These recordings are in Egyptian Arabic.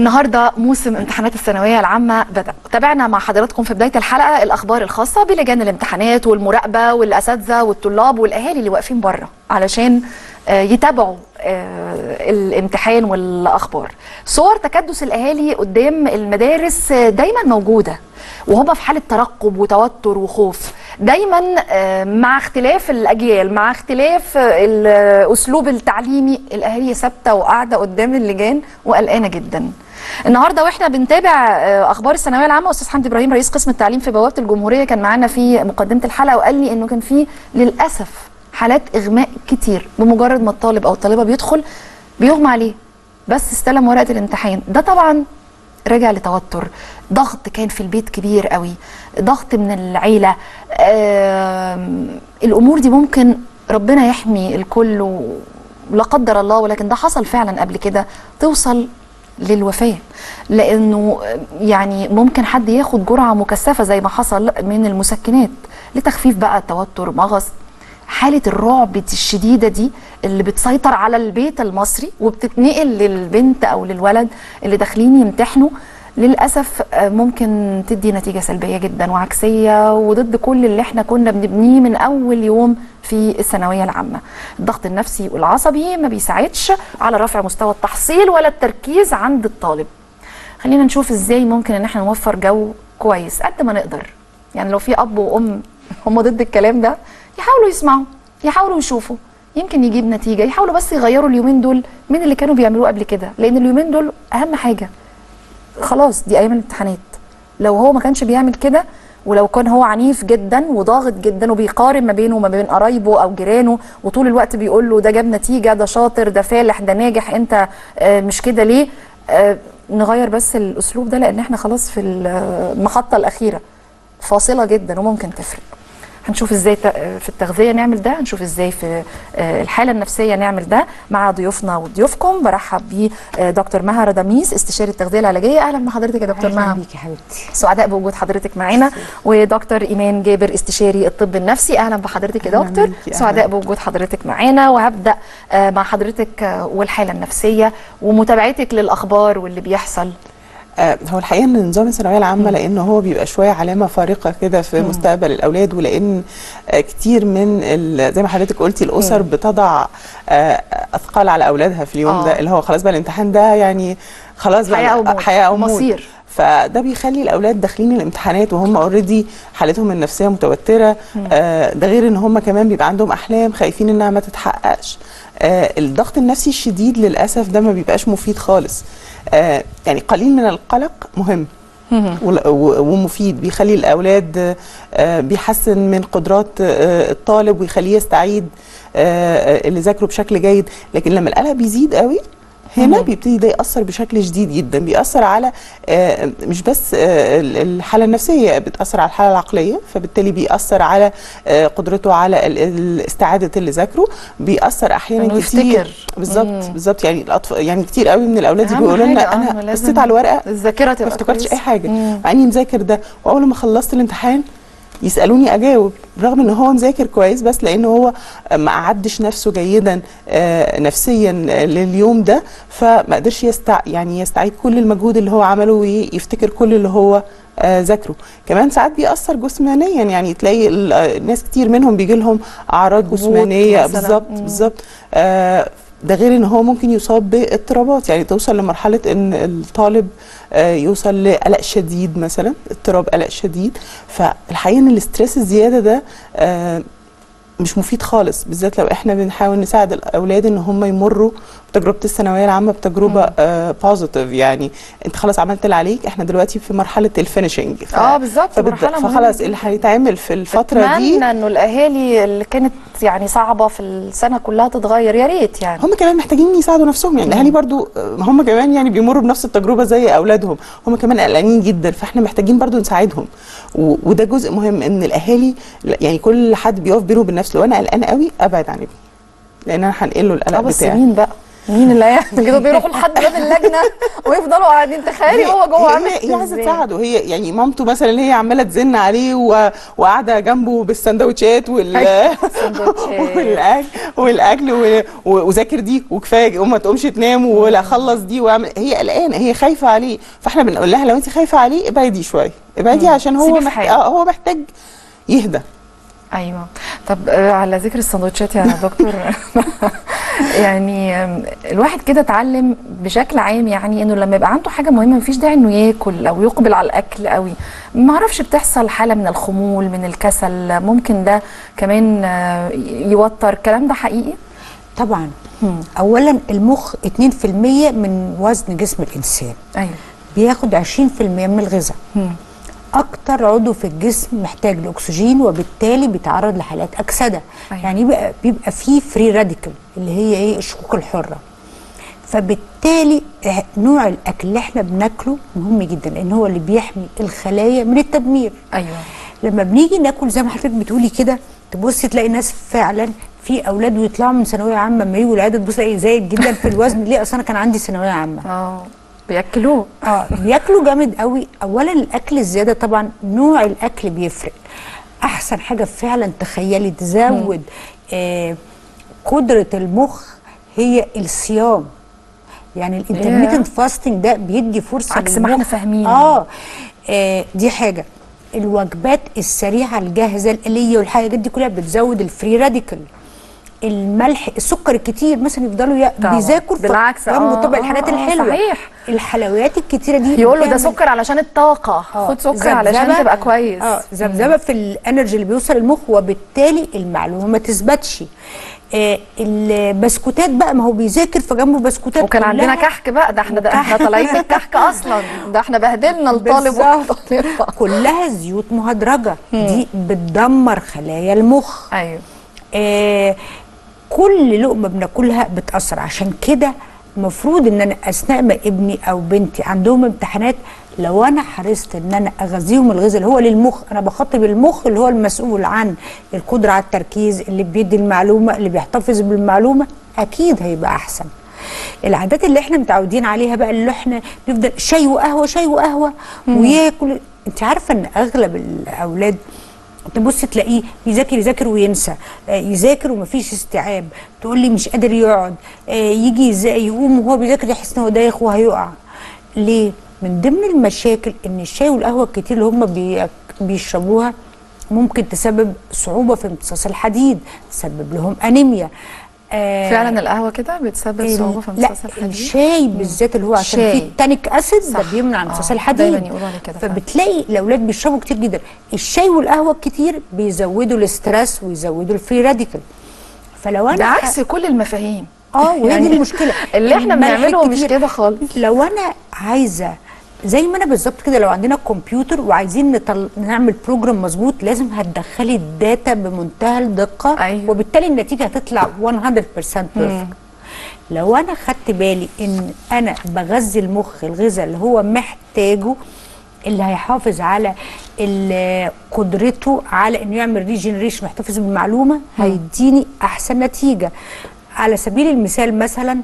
النهارده موسم امتحانات الثانويه العامه بدا تابعنا مع حضراتكم في بدايه الحلقه الاخبار الخاصه بلجان الامتحانات والمراقبه والاساتذه والطلاب والاهالي اللي واقفين بره علشان آه، يتابعوا آه، الامتحان والاخبار صور تكدس الاهالي قدام المدارس آه، دايما موجوده وهم في حاله ترقب وتوتر وخوف دايما آه، مع اختلاف الاجيال مع اختلاف آه، الاسلوب التعليمي الاهالي ثابته وقاعده قدام اللجان وقلقانه جدا النهارده واحنا بنتابع آه، اخبار الثانويه العامه استاذ حمدي ابراهيم رئيس قسم التعليم في بوابه الجمهوريه كان معانا في مقدمه الحلقه وقال لي انه كان في للاسف حالات اغماء كتير بمجرد ما الطالب او الطالبه بيدخل بيغمى عليه بس استلم ورقه الامتحان ده طبعا راجع لتوتر ضغط كان في البيت كبير قوي ضغط من العيله آم، الامور دي ممكن ربنا يحمي الكل و- ولا قدر الله ولكن ده حصل فعلا قبل كده توصل للوفاه لانه يعني ممكن حد ياخد جرعه مكثفه زي ما حصل من المسكنات لتخفيف بقى التوتر مغص حاله الرعب الشديده دي اللي بتسيطر على البيت المصري وبتتنقل للبنت او للولد اللي داخلين يمتحنوا للاسف آه، ممكن تدي نتيجه سلبيه جدا وعكسيه وضد كل اللي احنا كنا بنبنيه من اول يوم في الثانويه العامه الضغط النفسي والعصبي ما بيساعدش على رفع مستوى التحصيل ولا التركيز عند الطالب خلينا نشوف ازاي ممكن ان احنا نوفر جو كويس قد ما نقدر يعني لو في اب وام هم ضد الكلام ده يحاولوا يسمعوا يحاولوا يشوفوا يمكن يجيب نتيجه يحاولوا بس يغيروا اليومين دول من اللي كانوا بيعملوه قبل كده لان اليومين دول اهم حاجه خلاص دي ايام الامتحانات لو هو ما كانش بيعمل كده ولو كان هو عنيف جدا وضاغط جدا وبيقارن ما بينه وما بين قرايبه او جيرانه وطول الوقت بيقول له ده جاب نتيجه ده شاطر ده فالح ده ناجح انت آه، مش كده ليه آه، نغير بس الاسلوب ده لان احنا خلاص في المحطه الاخيره فاصله جدا وممكن تفرق هنشوف ازاي ت- في التغذيه نعمل ده هنشوف ازاي في آه، الحاله النفسيه نعمل ده مع ضيوفنا وضيوفكم برحب بدكتور مها رضاميس استشاري التغذيه العلاجيه اهلا بحضرتك يا دكتور اهلا مها بيكي يا حبيبتي سعداء بوجود حضرتك معانا ودكتور ايمان جابر استشاري الطب النفسي اهلا بحضرتك يا أهلا دكتور بيكي، أهلا. سعداء بوجود حضرتك معانا وهبدا آه، مع حضرتك آه، والحاله النفسيه ومتابعتك للاخبار واللي بيحصل آه، هو الحقيقه ان نظام الثانويه العامه لان هو بيبقى شويه علامه فارقه كده في مستقبل الاولاد ولان آه، كتير من ال- زي ما حضرتك قلتي الاسر بتضع آه، اثقال على اولادها في اليوم آه. ده اللي هو خلاص بقى الامتحان ده يعني خلاص بقى حياة أو موت. حياه او موت مصير. فده بيخلي الاولاد داخلين الامتحانات وهم اوريدي حالتهم النفسيه متوتره آه ده غير ان هم كمان بيبقى عندهم احلام خايفين انها ما تتحققش آه الضغط النفسي الشديد للاسف ده ما بيبقاش مفيد خالص آه يعني قليل من القلق مهم ول- و- ومفيد بيخلي الاولاد آه، بيحسن من قدرات آه، الطالب ويخليه يستعيد آه، آه، اللي ذاكره بشكل جيد لكن لما القلق بيزيد قوي هنا بيبتدي ده ياثر بشكل شديد جدا بيأثر على آه، مش بس آه، ال- الحاله النفسيه بتأثر على الحاله العقليه فبالتالي بيأثر على آه، قدرته على ال- ال- استعاده اللي ذاكره بيأثر احيانا إنه كتير يفتكر. بالظبط مم. بالظبط يعني الاطفال يعني كتير قوي من الاولاد أهم بيقولوا لنا حاجة، آه، انا إنه لازم بصيت على الورقه الذاكره ما تبقى افتكرتش كويسة. اي حاجه مم. مع اني مذاكر ده واول ما خلصت الامتحان يسالوني اجاوب رغم ان هو مذاكر كويس بس لان هو ما قعدش نفسه جيدا آه، نفسيا آه، لليوم ده فما قدرش يستع يعني يستعيد كل المجهود اللي هو عمله ويفتكر كل اللي هو آه، ذاكره كمان ساعات بيأثر جسمانيا يعني تلاقي ال- آه، ناس كتير منهم بيجي لهم اعراض هبوط جسمانيه مثلاً. بالظبط مم. بالظبط آه، ده غير ان هو ممكن يصاب باضطرابات يعني توصل لمرحله ان الطالب آه، يوصل لقلق شديد مثلا اضطراب قلق شديد فالحقيقه ان الاسترس الزياده ده آه، مش مفيد خالص بالذات لو احنا بنحاول نساعد الاولاد ان هم يمروا بتجربه الثانويه العامه بتجربه بوزيتيف يعني انت خلاص عملت اللي عليك احنا دلوقتي في مرحله الفينشنج ف... اه بالظبط فبت- مرحلة مهمة فخلاص جداً. اللي هيتعمل في الفتره دي اتمنى انه الاهالي اللي كانت يعني صعبه في السنه كلها تتغير يا ريت يعني هم كمان محتاجين يساعدوا نفسهم يعني الاهالي برضو آه، هم كمان يعني بيمروا بنفس التجربه زي اولادهم هم كمان قلقانين جدا فاحنا محتاجين برضو نساعدهم و- وده جزء مهم ان الاهالي لا- يعني كل حد بيقف بينه وبين نفسه لو انا قلقان قوي ابعد عن ابني لان انا هنقل له اه القلق بس بتاعي مين بقى مين اللي هيعمل كده بيروحوا لحد باب اللجنه ويفضلوا قاعدين تخيلي هو جوه عامل هي هي عايزه إزاي. تساعده هي يعني مامته مثلا اللي هي عماله تزن عليه و- وقاعده جنبه بالسندوتشات وال سندوتشات. والاكل والاكل و- و- وذاكر دي وكفايه وما تقومش تنام ولا خلص دي واعمل هي قلقانه هي خايفه عليه فاحنا بنقول لها لو انت خايفه عليه ابعدي شويه ابعدي عشان هو سيبيه في محتاج حاله. اه هو محتاج يهدى ايوه طب آه، على ذكر السندوتشات يا دكتور يعني آم، الواحد كده اتعلم بشكل عام يعني انه لما يبقى عنده حاجه مهمه مفيش داعي انه ياكل او يقبل على الاكل قوي ما اعرفش بتحصل حاله من الخمول من الكسل ممكن ده كمان آه، يوتر الكلام ده حقيقي طبعا اولا المخ 2% من وزن جسم الانسان ايوه بياخد 20% من الغذاء اكتر عضو في الجسم محتاج لاكسجين وبالتالي بيتعرض لحالات اكسده أيوة. يعني بيبقى بيبقى فيه فري راديكال اللي هي ايه الشكوك الحره فبالتالي آه، نوع الاكل اللي احنا بناكله مهم جدا لان هو اللي بيحمي الخلايا من التدمير ايوه لما بنيجي ناكل زي ما حضرتك بتقولي كده تبصي تلاقي ناس فعلا في اولاد ويطلعوا من ثانويه عامه لما يجوا العياده تبص تلاقي زايد جدا في الوزن ليه اصل انا كان عندي ثانويه عامه اه بياكلوه اه بياكلوا جامد قوي اولا الاكل الزياده طبعا نوع الاكل بيفرق احسن حاجه فعلا تخيلي تزود آه قدره المخ هي الصيام يعني الانترميتنت فاستنج ده بيدي فرصه عكس ما احنا للمخ. فاهمين. اه, آه دي حاجه الوجبات السريعه الجاهزه الآلية والحاجات دي كلها بتزود الفري راديكال الملح السكر الكتير مثلا يفضلوا ي- طبعاً. بيذاكروا بالعكس، جنبه آه، طبق آه، الحاجات آه، الحلوه صحيح. الحلويات الكتيره دي يقول له ده بتعمل- سكر علشان الطاقه آه، خد سكر علشان ذبذبة- تبقى كويس اه ذبذبه في الانرجي اللي بيوصل المخ وبالتالي المعلومه ما تثبتش آه البسكوتات بقى ما هو بيذاكر فجنبه بسكوتات وكان عندنا كلها كحك بقى ده احنا ده احنا وكحك. طالعين من الكحك اصلا ده احنا بهدلنا الطالب بالظبط. والطالبه كلها زيوت مهدرجه دي بتدمر خلايا المخ ايوه آه كل لقمه بناكلها بتاثر عشان كده المفروض ان انا اثناء ما ابني او بنتي عندهم امتحانات لو انا حرصت ان انا اغذيهم الغذاء اللي هو للمخ انا بخاطب المخ اللي هو المسؤول عن القدره على التركيز اللي بيدي المعلومه اللي بيحتفظ بالمعلومه اكيد هيبقى احسن العادات اللي احنا متعودين عليها بقى اللي احنا نفضل شاي وقهوه شاي وقهوه وياكل انت عارفه ان اغلب الاولاد تبص تلاقيه يذاكر يذاكر وينسى آه، يذاكر ومفيش استيعاب تقول لي مش قادر يقعد آه، يجي يز- يقوم وهو بيذاكر يحس ان هو دايخ وهيقع ليه من ضمن المشاكل ان الشاي والقهوه الكتير اللي هم بي- بيشربوها ممكن تسبب صعوبه في امتصاص الحديد تسبب لهم انيميا آه، فعلا القهوه كده بتسبب صعوبه في لا امتصاص الحديد الشاي بالذات اللي هو عشان شاي. فيه التانيك اسيد ده صح. بيمنع امتصاص آه، الحديد دايماً يقولوا عليه كده فعلا. فبتلاقي الاولاد بيشربوا كتير جدا الشاي والقهوه الكتير بيزودوا الاسترس ويزودوا الفري راديكال فلو انا ده ح- عكس كل المفاهيم اه وهي يعني دي المشكله اللي احنا الملح بنعمله مش الكتير. كده خالص لو انا عايزه زي ما انا بالظبط كده لو عندنا كمبيوتر وعايزين نطل... نعمل بروجرام مظبوط لازم هتدخلي الداتا بمنتهى الدقه أيوة. وبالتالي النتيجه هتطلع 100% بيرفكت لو انا خدت بالي ان انا بغذي المخ الغذاء اللي هو محتاجه اللي هيحافظ على ال- قدرته على انه يعمل ريجنريشن ويحتفظ بالمعلومه هيديني احسن نتيجه على سبيل المثال مثلا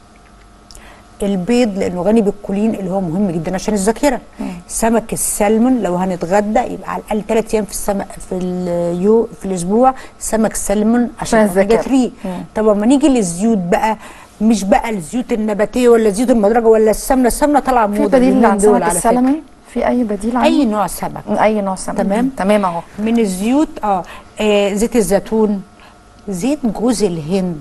البيض لانه غني بالكولين اللي هو مهم جدا عشان الذاكره سمك السلمون لو هنتغدى يبقى على الاقل ثلاث ايام في السمك في اليو في الاسبوع سمك سلمون عشان عشان اوميجا الذاكرة. 3 طب اما نيجي للزيوت بقى مش بقى الزيوت النباتيه ولا الزيوت المدرجه ولا السمنه السمنه طالعه في موضه بديل اليومين عن دول سمك على فكرة. السلمون في اي بديل عنه اي نوع سمك اي نوع سمك تمام. تمام اهو من الزيوت اه, آه زيت الزيتون زيت جوز الهند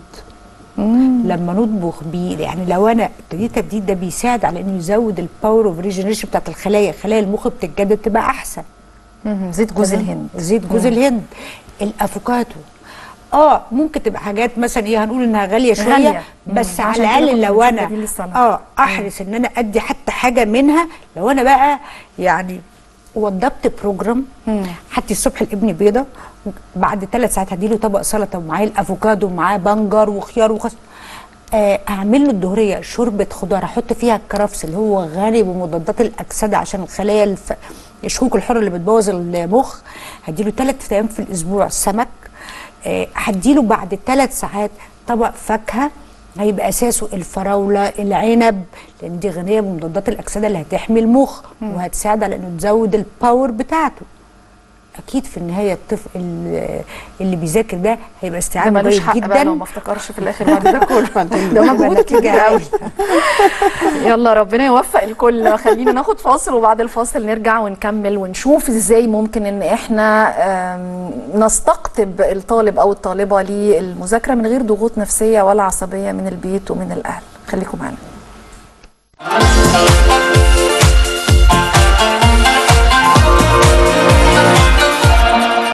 لما نطبخ بيه يعني لو انا ابتديت التبديل ده بيساعد على انه يزود الباور اوف ريجنريشن بتاعت الخلايا خلايا المخ بتتجدد تبقى احسن مم. زيت جوز تمام؟ الهند زيت جوز الهند الافوكاتو اه ممكن تبقى حاجات مثلا ايه هنقول انها غاليه شويه غالية. بس مم. على عشان كده الاقل كنا لو بنشوف انا بديل للسمك. اه احرص ان انا ادي حتى حاجه منها لو انا بقى يعني وضبت بروجرام حتى الصبح الابن بيضه بعد ثلاث ساعات هديله طبق سلطه ومعاه الافوكادو ومعاه بنجر وخيار وخس آه، اعمل له الظهريه شوربه خضار احط فيها الكرفس اللي هو غني بمضادات الاكسده عشان الخلايا الف... الشكوك الحره اللي بتبوظ المخ هديله ثلاث ايام في الاسبوع سمك آه، هديله بعد ثلاث ساعات طبق فاكهه هيبقى اساسه الفراوله العنب لان دي غنيه بمضادات الاكسده اللي هتحمي المخ وهتساعد على انه تزود الباور بتاعته اكيد في النهايه الطفل ال- اللي بيذاكر ده هيبقى ده استيعاب ملوش جيد حق بقى لو جدا ما افتكرش في الاخر بعد ده كله ما انتوا ده مجهود نتيجة كبير قوي قوي. يلا ربنا يوفق الكل خلينا ناخد فاصل وبعد الفاصل نرجع ونكمل ونشوف ازاي ممكن ان احنا آم، نستقطب الطالب او الطالبه للمذاكره من غير ضغوط نفسيه ولا عصبيه من البيت ومن الاهل خليكم معانا